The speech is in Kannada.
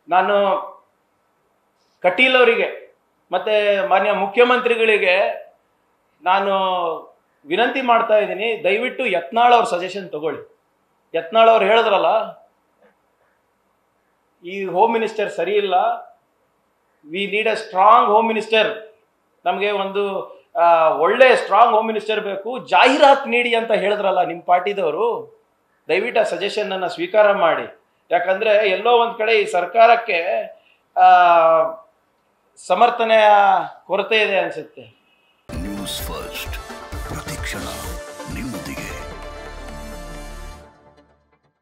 ನಾನು ಕಟೀಲ್ ಅವರಿಗೆ ಮತ್ತೆ ಮಾನ್ಯ ಮುಖ್ಯಮಂತ್ರಿಗಳಿಗೆ ನಾನು ವಿನಂತಿ ಮಾಡ್ತಾ ಇದ್ದೀನಿ ದಯವಿಟ್ಟು ಯತ್ನಾಳ್ ಅವ್ರ ಸಜೆಷನ್ ತಗೊಳ್ಳಿ ಯತ್ನಾಳ್ ಅವ್ರು ಹೇಳಿದ್ರಲ್ಲ ಈ ಹೋಮ್ ಮಿನಿಸ್ಟರ್ ಸರಿ ಇಲ್ಲ we need a strong home minister ನಮಗೆ ಒಂದು ಆ, ಒಳ್ಳೆ ಸ್ಟ್ರಾಂಗ್ ಹೋಮ್ ಮಿನಿಸ್ಟರ್ ಬೇಕು ಜಾಹೀರಾತ್ ನೀಡಿ ಅಂತ ಹೇಳಿದ್ರಲ್ಲ ನಿಮ್ಮ ಪಾರ್ಟಿದವರು ದಯವಿಟ್ಟು ಆ ಸಜೆಷನ್ ಅನ್ನ ಸ್ವೀಕಾರ ಮಾಡಿ ಯಾಕಂದ್ರೆ ಎಲ್ಲೋ ಒಂದ್ ಕಡೆ ಈ ಸರ್ಕಾರಕ್ಕೆ ಆ, ಸಮರ್ಥನೆಯ ಕೊರತೆ ಇದೆ ಅನ್ಸುತ್ತೆ ನ್ಯೂಸ್ ಫಸ್ಟ್ ಪ್ರತಿಕ್ಷಣ